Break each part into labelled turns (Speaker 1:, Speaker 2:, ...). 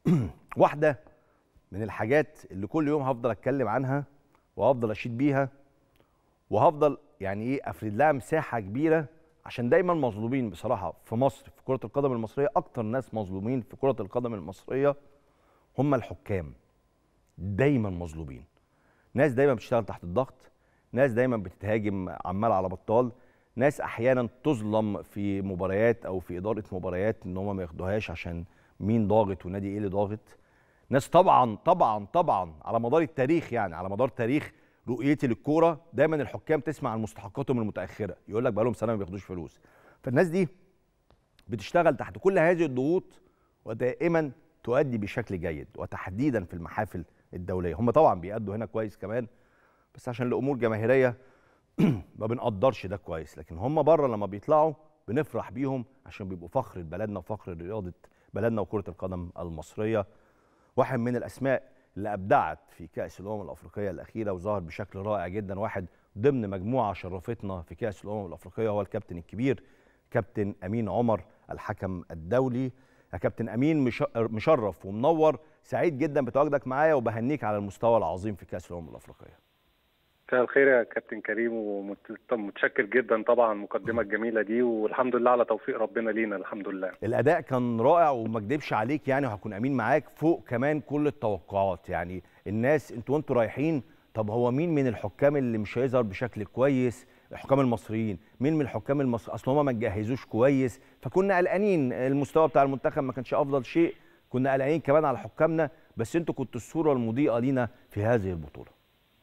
Speaker 1: واحده من الحاجات اللي كل يوم هفضل اتكلم عنها وهفضل اشيد بيها وهفضل يعني ايه افرد لها مساحه كبيره عشان دايما مظلومين بصراحه في مصر في كره القدم المصريه اكتر ناس مظلومين في كره القدم المصريه هم الحكام دايما مظلومين ناس دايما بتشتغل تحت الضغط ناس دايما بتتهاجم عمال على بطال ناس احيانا تظلم في مباريات او في اداره مباريات ان هم ما ياخدوهاش عشان مين ضاغط ونادي ايه اللي ضاغط ناس طبعا طبعا طبعا على مدار التاريخ يعني على مدار تاريخ رؤيتي للكوره دايما الحكام تسمع عن مستحقاتهم المتاخره يقول لك بقى لهم سنه ما بياخدوش فلوس فالناس دي بتشتغل تحت كل هذه الضغوط ودائما تؤدي بشكل جيد وتحديدا في المحافل الدوليه هم طبعا بيأدوا هنا كويس كمان بس عشان لامور جماهيريه ما بنقدرش ده كويس لكن هم بره لما بيطلعوا بنفرح بيهم عشان بيبقوا فخر بلدنا وفخر رياضه بلدنا وكره القدم المصريه واحد من الاسماء اللي ابدعت في كاس الامم الافريقيه الاخيره وظهر بشكل رائع جدا واحد ضمن مجموعه شرفتنا في كاس الامم الافريقيه هو الكابتن الكبير كابتن امين عمر الحكم الدولي يا كابتن امين مشرف ومنور سعيد جدا بتواجدك معايا وبهنيك على المستوى العظيم في كاس الامم الافريقيه
Speaker 2: مساء الخير يا كابتن كريم ومتشكر جدا طبعا المقدمه الجميله دي والحمد لله على توفيق ربنا لينا الحمد لله
Speaker 1: الاداء كان رائع وما اكدبش عليك يعني وهكون امين معاك فوق كمان كل التوقعات يعني الناس انتوا وانتوا رايحين طب هو مين من الحكام اللي مش هيظهر بشكل كويس الحكام المصريين مين من الحكام المصريين اصل هم ما تجهزوش كويس فكنا قلقانين المستوى بتاع المنتخب ما كانش افضل شيء كنا قلقانين كمان على حكامنا بس انتوا كنتوا الصوره المضيئه لينا في هذه البطوله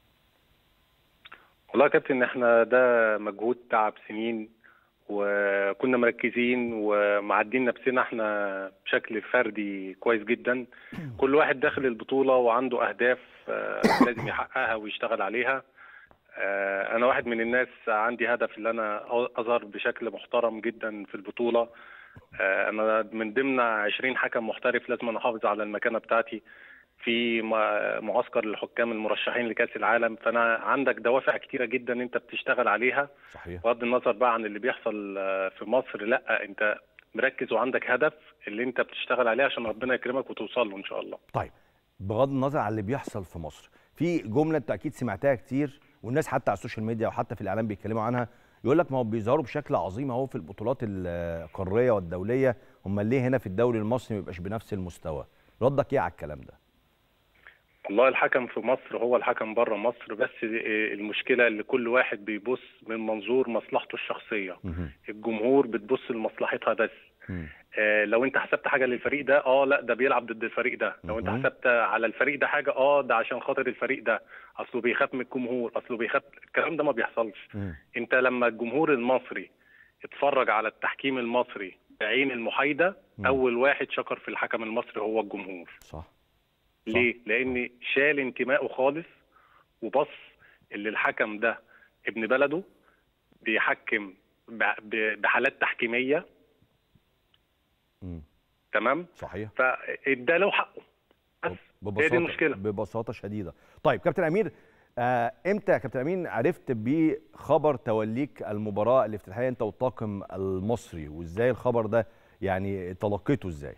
Speaker 2: والله يا كابتن احنا ده مجهود تعب سنين وكنا مركزين ومعدين نفسنا احنا بشكل فردي كويس جدا كل واحد داخل البطوله وعنده اهداف لازم يحققها ويشتغل عليها انا واحد من الناس عندي هدف ان انا اظهر بشكل محترم جدا في البطوله انا من ضمن 20 حكم محترف لازم انا احافظ على المكانه بتاعتي في معسكر الحكام المرشحين لكاس العالم فانا عندك دوافع كتيره جدا انت بتشتغل عليها
Speaker 1: صحيح
Speaker 2: بغض النظر بقى عن اللي بيحصل في مصر لا انت مركز وعندك هدف اللي انت بتشتغل عليه عشان ربنا يكرمك وتوصل له ان شاء الله
Speaker 1: طيب بغض النظر عن اللي بيحصل في مصر في جمله انت اكيد سمعتها كتير والناس حتى على السوشيال ميديا وحتى في الاعلام بيتكلموا عنها يقول لك ما هو بيظهروا بشكل عظيم اهو في البطولات القاريه والدوليه هم ليه هنا في الدوري المصري ما يبقاش بنفس المستوى ردك ايه على الكلام ده
Speaker 2: والله الحكم في مصر هو الحكم بره مصر بس المشكله اللي كل واحد بيبص من منظور مصلحته الشخصيه الجمهور بتبص لمصلحتها بس آه لو انت حسبت حاجه للفريق ده اه لا ده بيلعب ضد الفريق ده لو انت حسبت على الفريق ده حاجه اه ده عشان خاطر الفريق ده اصله بيخاف من الجمهور اصله بيخاف الكلام ده ما بيحصلش انت لما الجمهور المصري اتفرج على التحكيم المصري بعين المحايده اول واحد شكر في الحكم المصري هو الجمهور
Speaker 1: صح
Speaker 2: ليه؟ لأن شال انتمائه خالص وبص اللي الحكم ده ابن بلده بيحكم بحالات تحكيمية
Speaker 1: مم.
Speaker 2: تمام؟
Speaker 1: صحيح
Speaker 2: فاداله حقه بس
Speaker 1: ببساطة
Speaker 2: هي دي المشكلة
Speaker 1: ببساطة شديدة طيب كابتن أمير آه امتى يا كابتن امين عرفت بخبر توليك المباراه الافتتاحيه انت والطاقم المصري وازاي الخبر ده يعني تلقيته ازاي؟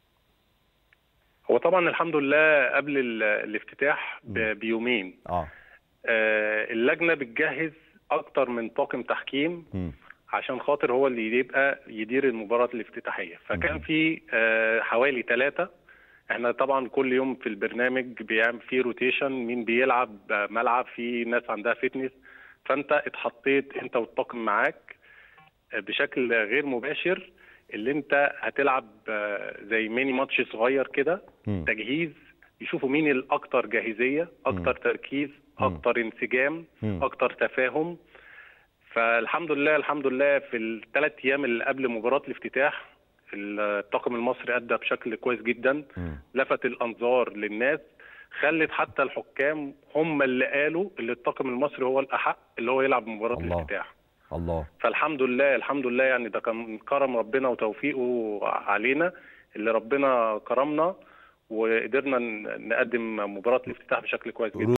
Speaker 2: هو طبعا الحمد لله قبل الافتتاح بيومين
Speaker 1: اه,
Speaker 2: آه اللجنه بتجهز اكتر من طاقم تحكيم
Speaker 1: م.
Speaker 2: عشان خاطر هو اللي يبقى يدير المباراه الافتتاحيه فكان في آه حوالي ثلاثه احنا طبعا كل يوم في البرنامج بيعمل في روتيشن مين بيلعب ملعب في ناس عندها فتنس فانت اتحطيت انت والطاقم معاك بشكل غير مباشر اللي انت هتلعب زي ميني ماتش صغير كده تجهيز يشوفوا مين الاكثر جاهزيه اكثر تركيز اكثر انسجام اكثر تفاهم فالحمد لله الحمد لله في الثلاث ايام اللي قبل مباراه الافتتاح الطاقم المصري ادى بشكل كويس جدا لفت الانظار للناس خلت حتى الحكام هم اللي قالوا اللي الطاقم المصري هو الاحق اللي هو يلعب مباراه
Speaker 1: الله.
Speaker 2: الافتتاح
Speaker 1: الله
Speaker 2: فالحمد لله الحمد لله يعني ده كان كرم ربنا وتوفيقه علينا اللي ربنا كرمنا وقدرنا نقدم مباراه الافتتاح بشكل كويس جدا